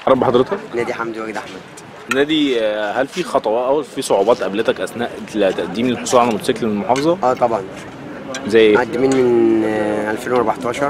رب حضرتك نادي حمدي وجد احمد نادي آه، هل في خطوات او في صعوبات قابلتك اثناء تقديم الحصول على موتوسيكل من المحافظه اه طبعا زي ايه مقدمين من آه، 2014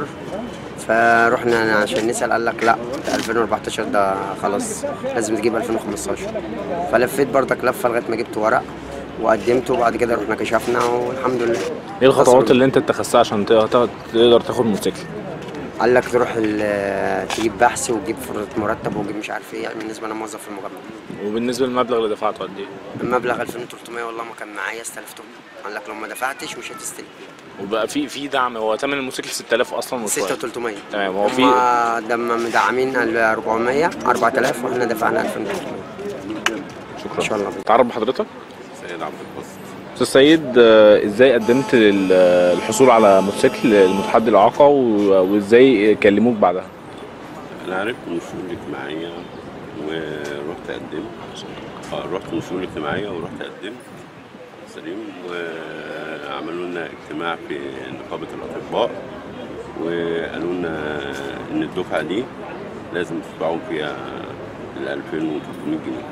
فروحنا عشان نسال قال لك لا 2014 ده خلاص لازم تجيب 2015 فلفيت برضك لفه لغايه ما جبت ورق وقدمته وبعد كده رحنا كشفنا والحمد لله ايه الخطوات أصلاً اللي انت اتخذتها عشان تقدر تقدر تاخد موتوسيكل قال لك تروح ال- تجيب بحث وتجيب فرصة مرتب وتجيب مش عارف ايه يعني بالنسبه انا موظف في المجمع وبالنسبه للمبلغ اللي دفعته قد ايه المبلغ 2300 والله ما كان معايا استلفتهم قال لك لو ما دفعتش مش هتستلم وبقى في في دعم هو ثمن الموتوسيكل 6000 اصلا وشوية. 6300 تمام هو في هما دم مدعمين ال 400 4000 واحنا دفعنا 2300 شكرا ان شاء الله تعرف بحضرتك سيد عبد الباسط استاذ سيد آه، ازاي قدمت لل- الحصول على موتوسيكل المتحدي الاعاقه و- وازاي كلموك بعدها انا عرفت من الشؤون الاجتماعيه ورحت قدمت اه رحت من الشؤون الاجتماعيه ورحت قدمت سليم وعملوا لنا اجتماع في نقابه الاطباء وقالوا لنا ان الدفعه دي لازم تدفعوا فيها ال 2300 جنيه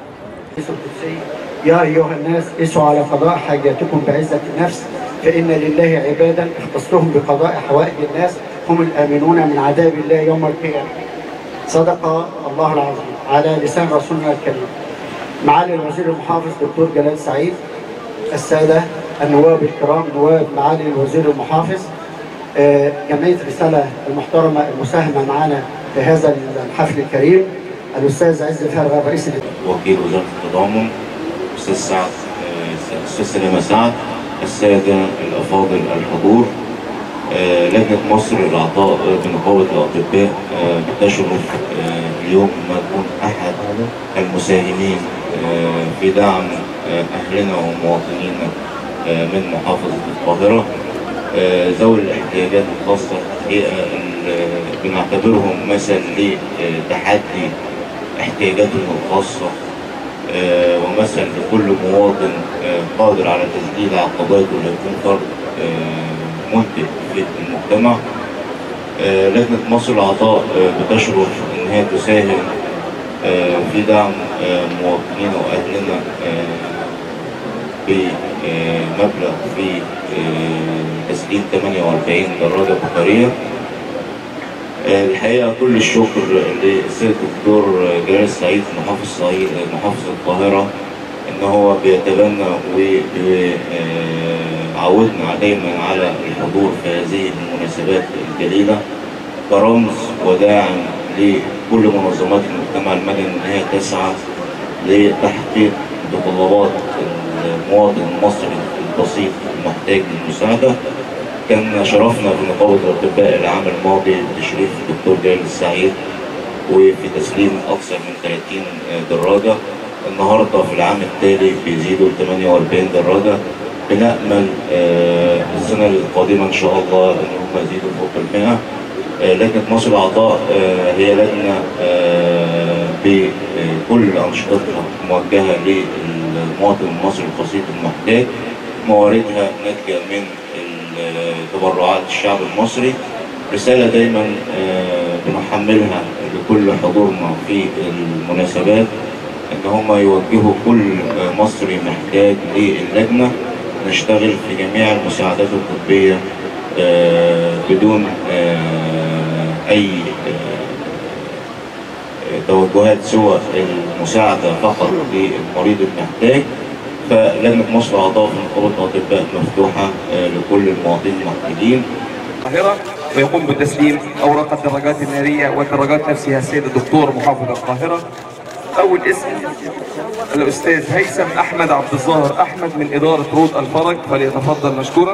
القدسي يا أيها الناس اسعوا على قضاء حاجاتكم بعزة النفس فإن لله عبادا اختصهم بقضاء حوائج الناس هم الآمنون من عذاب الله يوم القيامة صدق الله العظيم على لسان رسولنا الكريم معالي الوزير المحافظ دكتور جلال سعيد السادة النواب الكرام نواب معالي الوزير المحافظ آه، جمعية رسالة المحترمة المساهمة معنا في هذا الحفل الكريم الأستاذ عز فرغة رئيس الاتحاد وكيل وزارة التضامن أستاذ سعد آه، أستاذ سلامة سعد السادة الأفاضل الحضور آه، لجنة مصر للأعضاء بنقابة الأطباء آه، بتشرف آه، اليوم ما تكون أحد المساهمين آه، في دعم آه، أهلنا ومواطنينا آه، من محافظة القاهرة آه، ذوي الاحتياجات الخاصة الحقيقة ال- بنعتبرهم مثل لتحدي احتياجاتهم الخاصة آه، ومثل لكل مواطن آه، قادر على تسديد عقباته ليكون فرد آه، منتج في المجتمع آه، لجنة مصر العطاء آه، بتشرف إن هي تساهم آه، في دعم آه، مواطنينا وأهلنا آه، بمبلغ في آه، تسليم 48 دراجة بطارية آه، الحقيقة كل الشكر للسيد الدكتور جلال السعيد محافظ صعيد محافظ القاهرة إن هو بيتبنى وعودنا دايما على الحضور في هذه المناسبات الجليلة كرمز وداعم لكل منظمات المجتمع المدني إن هي تسعى لتحقيق متطلبات المواطن المصري البسيط المحتاج للمساعدة كان شرفنا في نقابة الأطباء العام الماضي بتشريف الدكتور جلال السعيد وفي تسليم أكثر من 30 دراجة النهاردة في العام التالي بيزيدوا ل 48 دراجة بنأمل آه، السنة القادمة إن شاء الله إن هم يزيدوا فوق ال 100 آه، لجنة مصر الأعضاء آه، هي لجنة آه، بكل أنشطتها موجهة للمواطن المصري البسيط المحتاج مواردها ناتجة من تبرعات الشعب المصري رسالة دايما آه، بنحملها لكل حضورنا في المناسبات ان هم يوجهوا كل آه، مصري محتاج للجنة نشتغل في جميع المساعدات الطبية آه، بدون آه، اي آه، توجهات سوى المساعدة فقط للمريض المحتاج فلجنة مصر أعضاء في نقابة الأطباء مفتوحة آه، لكل المواطنين المحتاجين القاهرة ويقوم بتسليم أوراق الدراجات النارية والدراجات نفسها السيد الدكتور محافظ القاهرة أول اسم الأستاذ هيثم أحمد عبد الظاهر أحمد من إدارة رود الفرج فليتفضل مشكورا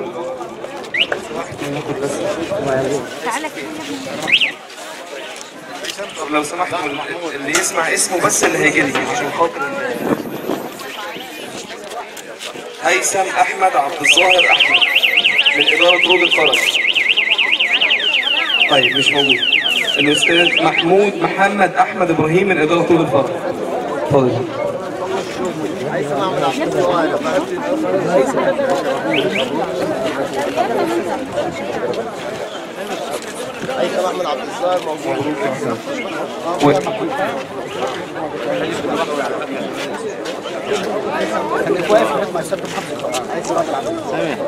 طب لو سمحتوا اللي يسمع اسمه بس اللي هيجي لي عشان خاطر ال- هيثم احمد عبد الظاهر احمد من اداره رود الفرج طيب مش موجود الاستاذ محمود محمد احمد ابراهيم من اداره رود الفرج اتفضل هيثم احمد عبد الظاهر موجود مبروك يا حسام و... خليك واقف لغايه ما يثبت محافظ عايز تقف على